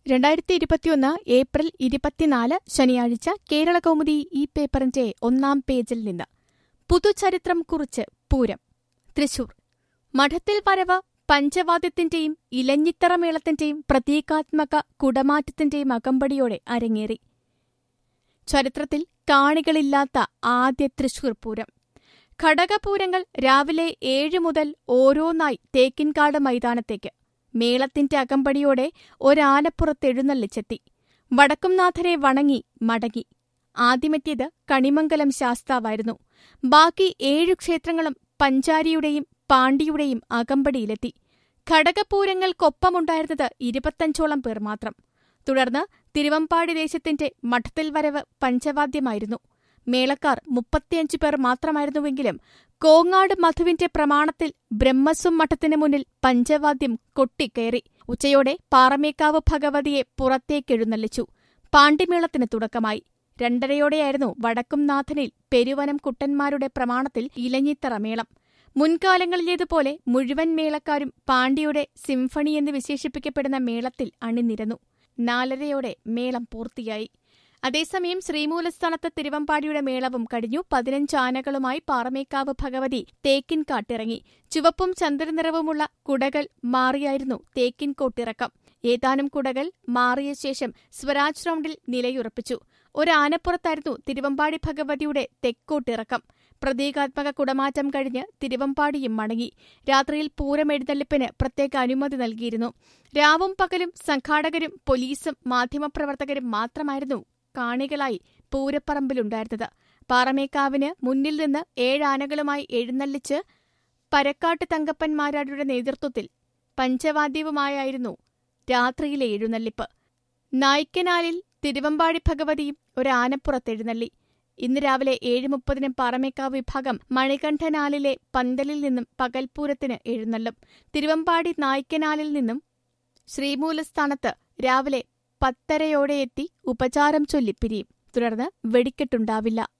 രണ്ടായിരത്തി ഇരുപത്തിയൊന്ന് ഏപ്രിൽ ഇരുപത്തിനാല് ശനിയാഴ്ച കേരള കൗമുദി ഈ പേപ്പറിന്റെ ഒന്നാം പേജിൽ നിന്ന് പുതുചരിത്രം കുറിച്ച് പൂരം തൃശൂർ മഠത്തിൽ വരവ് പഞ്ചവാദ്യത്തിന്റെയും ഇലഞ്ഞിത്തറ മേളത്തിന്റെയും പ്രതീകാത്മക കുടമാറ്റത്തിന്റെയും അകമ്പടിയോടെ അരങ്ങേറി ചരിത്രത്തിൽ കാണികളില്ലാത്ത ആദ്യ തൃശൂർ പൂരം ഘടകപൂരങ്ങൾ രാവിലെ ഏഴ് മുതൽ ഓരോന്നായി തേക്കിൻകാട് മൈതാനത്തേക്ക് മേളത്തിന്റെ അകമ്പടിയോടെ ഒരാനപ്പുറത്തെഴുന്നള്ളിച്ചെത്തി വടക്കുംനാഥരെ വണങ്ങി മടങ്ങി ആദ്യമെത്തിയത് കണിമംഗലം ശാസ്താവായിരുന്നു ബാക്കി ഏഴു ക്ഷേത്രങ്ങളും പഞ്ചാരിയുടെയും പാണ്ഡിയുടെയും അകമ്പടിയിലെത്തി ഘടകപൂരങ്ങൾക്കൊപ്പമുണ്ടായിരുന്നത് ഇരുപത്തഞ്ചോളം പേർ മാത്രം തുടർന്ന് തിരുവമ്പാടി ദേശത്തിന്റെ മഠത്തിൽ വരവ് പഞ്ചവാദ്യമായിരുന്നു മേളക്കാർ മുപ്പത്തിയഞ്ചു പേർ മാത്രമായിരുന്നുവെങ്കിലും കോങ്ങാട് മധുവിന്റെ പ്രമാണത്തിൽ ബ്രഹ്മസ്വം മഠത്തിന് മുന്നിൽ പഞ്ചവാദ്യം കൊട്ടിക്കയറി ഉച്ചയോടെ പാറമേക്കാവ് ഭഗവതിയെ പുറത്തേക്കെഴുന്നള്ളിച്ചു പാണ്ടിമേളത്തിന് തുടക്കമായി രണ്ടരയോടെയായിരുന്നു വടക്കുംനാഥനിൽ പെരുവനം കുട്ടന്മാരുടെ പ്രമാണത്തിൽ ഇലഞ്ഞിത്തറ മേളം മുൻകാലങ്ങളിലേതുപോലെ മുഴുവൻ മേളക്കാരും പാണ്ഡിയുടെ സിംഫണി എന്ന് വിശേഷിപ്പിക്കപ്പെടുന്ന മേളത്തിൽ അണിനിരന്നു നാലരയോടെ മേളം പൂർത്തിയായി അതേസമയം ശ്രീമൂലസ്ഥാനത്ത് തിരുവമ്പാടിയുടെ മേളവും കഴിഞ്ഞു പതിനഞ്ച് ആനകളുമായി പാറമേക്കാവ് ഭഗവതി തേക്കിൻ കാട്ടിറങ്ങി ചുവപ്പും ചന്ദ്രനിറവുമുള്ള കുടകൾ മാറിയായിരുന്നു തേക്കിൻ കോട്ടിറക്കം ഏതാനും കുടകൾ മാറിയ ശേഷം സ്വരാജ് റൗണ്ടിൽ നിലയുറപ്പിച്ചു ഒരാനപ്പുറത്തായിരുന്നു തിരുവമ്പാടി ഭഗവതിയുടെ തെക്കോട്ടിറക്കം പ്രതീകാത്മക കുടമാറ്റം കഴിഞ്ഞ് തിരുവമ്പാടിയും മടങ്ങി രാത്രിയിൽ പൂരമെഴുന്നള്ളിപ്പിന് പ്രത്യേക അനുമതി നൽകിയിരുന്നു രാവും പകലും സംഘാടകരും പോലീസും മാധ്യമപ്രവർത്തകരും മാത്രമായിരുന്നു കാണികളായി പൂരപ്പറമ്പിലുണ്ടായിരുന്നത് പാറമേക്കാവിന് മുന്നിൽ നിന്ന് ഏഴാനകളുമായി എഴുന്നള്ളിച്ച് പരക്കാട്ട് തങ്കപ്പന്മാരാരുടെ നേതൃത്വത്തിൽ പഞ്ചവാദ്യവുമായായിരുന്നു രാത്രിയിലെ എഴുന്നള്ളിപ്പ് നായ്ക്കനാലിൽ തിരുവമ്പാടി ഭഗവതിയും ഒരാനപ്പുറത്തെഴുന്നള്ളി ഇന്ന് രാവിലെ ഏഴ് മുപ്പതിന് പാറമേക്കാവ് വിഭാഗം മണികണ്ഠനാലിലെ പന്തലിൽ നിന്നും പകൽപൂരത്തിന് എഴുന്നള്ളും തിരുവമ്പാടി നായ്ക്കനാലിൽ നിന്നും ശ്രീമൂലസ്ഥാനത്ത് രാവിലെ പത്തരയോടെ എത്തി ഉപചാരം ചൊല്ലി പിരിയും തുടർന്ന് വെടിക്കെട്ടുണ്ടാവില്ല